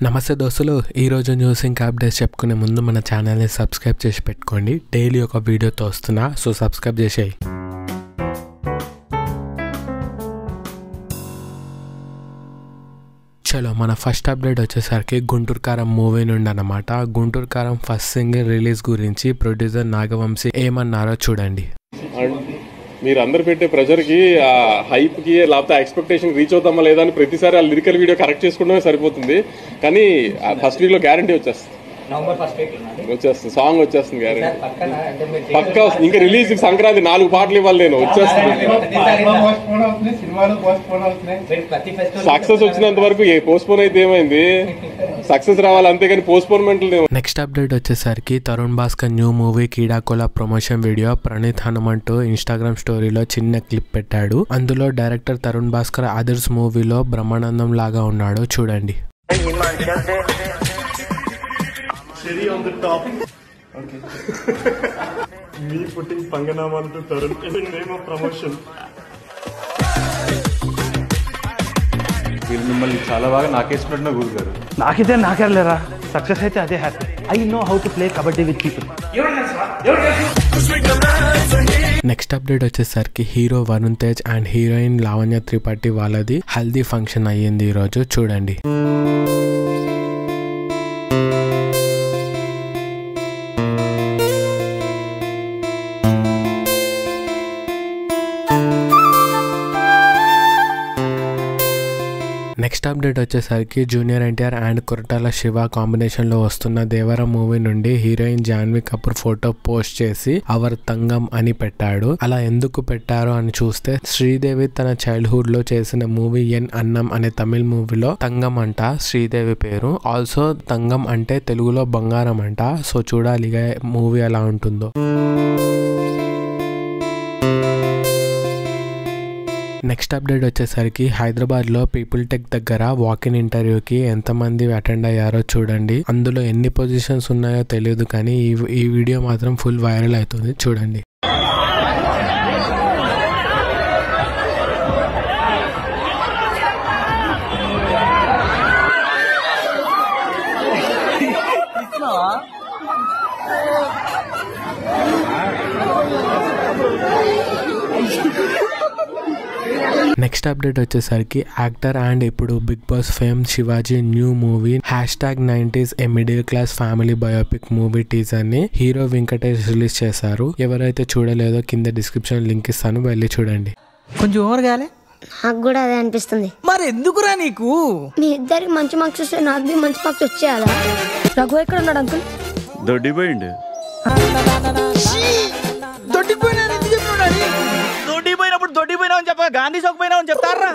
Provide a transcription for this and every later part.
నమస్తే దోస్తులు ఈరోజు న్యూస్ ఇంకా అప్డేట్స్ చెప్పుకునే ముందు మన ఛానల్ని సబ్స్క్రైబ్ చేసి పెట్టుకోండి డైలీ ఒక వీడియోతో వస్తున్నా సో సబ్స్క్రైబ్ చేసేయి చలో మన ఫస్ట్ అప్డేట్ వచ్చేసరికి గుంటూరు కారం మూవీ నుండి అనమాట Guntur Kaaram first single release గురించి ప్రొడ్యూసర్ నాగవంశీ ఏమన్నారో చూడండి అండ్ మీరు అందరు పెట్టే ప్రెషర్కి ఆ హైప్కి లేకపోతే ఎక్స్పెక్టేషన్ రీచ్ అవుతామా లేదా అని ప్రతిసారి ఆ లిరికల్ వీడియో కరెక్ట్ చేసుకోవడమే సరిపోతుంది కానీ ఫస్ట్ వీక్లో గ్యారంటీ వచ్చేస్తుంది నవంబర్ ఫస్ట్ వీక్ ఉన్నది వచ్చేస్తుంది సాంగ్ వచ్చేస్తుంది గ్యారంటీ సార్ పక్కన అంటే మీరు పక్కా వస్తుంది ఇంకా రిలీజ్ సంక్రాంతి నాలుగు పాటలు ఇవ్వాలి నేను వచ్చేస్తుంది పోస్ట్పోన్ అవుతున్నాయి సినిమాలు పోస్ట్పోన్ అవుతున్నాయి మీరు ప్రతి ఫెస్టివల్ సక్సెస్ వచ్చినంత వరకు ఏ పోస్ట్పోన్ అయితే ఏమైంది సక్సెస్ రావాలి అంతేగాని పోస్ట్పోన్మెంట్లు నెక్స్ట్ అప్డేట్ వచ్చేసరికి Tarun Bhaskar new movie Keedaa Cola promotion video Praneeth హనుమంటూ ఇన్స్టాగ్రామ్ స్టోరీలో చిన్న క్లిప్ పెట్టాడు అందులో డైరెక్టర్ తరుణ్ భాస్కర్ అదర్స్ మూవీలో బ్రహ్మానందం లాగా ఉన్నాడు చూడండి Cherry on the top. Okay. Me putting Panganam to Tarun in the name of promotion. వీళ్ళు మిమ్మల్ని చాలా బాగా నాకేసుకున్నట్టున్నా గురు గారు నాకైతే నాకెళ్ళలేరా సక్సెస్ అయితే అదే happy I know how to play kabaddi with people next update వచ్చేసరికి hero Varun Tej and heroine Lavanya Tripathi వాళ్ళది హల్దీ ఫంక్షన్ అయ్యింది ఈరోజు చూడండి నెక్స్ట్ అప్డేట్ వచ్చేసరికి junior NTR and Koratala Siva combination లో వస్తున్న దేవరం మూవీ నుండి heroine Janhvi Kapoor photo post చేసి అవర్ తంగం అని పెట్టాడు అలా ఎందుకు పెట్టారు అని చూస్తే శ్రీదేవి తన చైల్డ్హుడ్ లో చేసిన మూవీ ఎన్ అన్నం అనే తమిళ్ మూవీలో తంగం అంట శ్రీదేవి పేరు ఆల్సో తంగం అంటే తెలుగులో బంగారం అంట సో చూడాలి మూవీ ఎలా ఉంటుందో నెక్స్ట్ అప్డేట్ వచ్చేసరికి హైదరాబాద్ లో పీపుల్ టెక్ దగ్గర వాకిన్ ఇంటర్వ్యూకి ఎంతమంది అటెండ్ అయ్యారో చూడండి అందులో ఎన్ని పొజిషన్స్ ఉన్నాయో తెలియదు కానీ ఈ ఈ వీడియో మాత్రం ఫుల్ వైరల్ అవుతుంది చూడండి నెక్స్ట్ అప్డేట్ వచ్చేసరికి యాక్టర్ అండ్ ఇప్పుడు Bigg Boss fame Sivaji new movie hashtag nineties a middle class family biopic movie teaser ని హీరో వెంకటేష్ రిలీజ్ చేశారు ఎవరైతే చూడలేదో కింద డిస్క్రిప్షన్ లింక్ ఇస్తాను వెళ్ళి చూడండి కొంచెం ఓవర్ కాలే నాకు కూడా అదే అనిపిస్తుంది మరి ఎందుకురా నీకు మీ ఇద్దరికి మంచి మార్క్స్ వస్తే నాకు బి మంచి మార్క్స్ వచ్చేయాలా రఘు ఎక్కడ ఉన్నాడు అంకుల్ దొడ్డిపోయిండు దొడ్డిపోయినా ఎందుకు చెప్పినాడు అది? దొడ్డిపోయినప్పుడు దొడ్డిపోయినావు అని చెప్ప గాంధీ చౌక్ పోయినావు అని చెప్తారా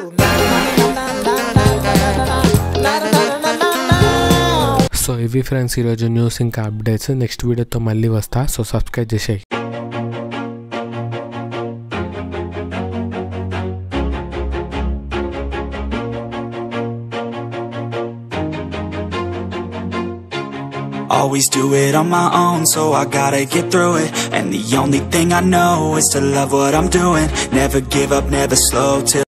సో ఇవి ఫ్రెండ్స్ ఈరోజు న్యూస్ ఇంకా అప్డేట్స్ నెక్స్ట్ వీడియోతో మళ్ళీ వస్తా సో సబ్స్క్రైబ్ చేసేయి Always do it on my own, so I gotta get through it. And the only thing I know is to love what I'm doing. Never give up, never slow till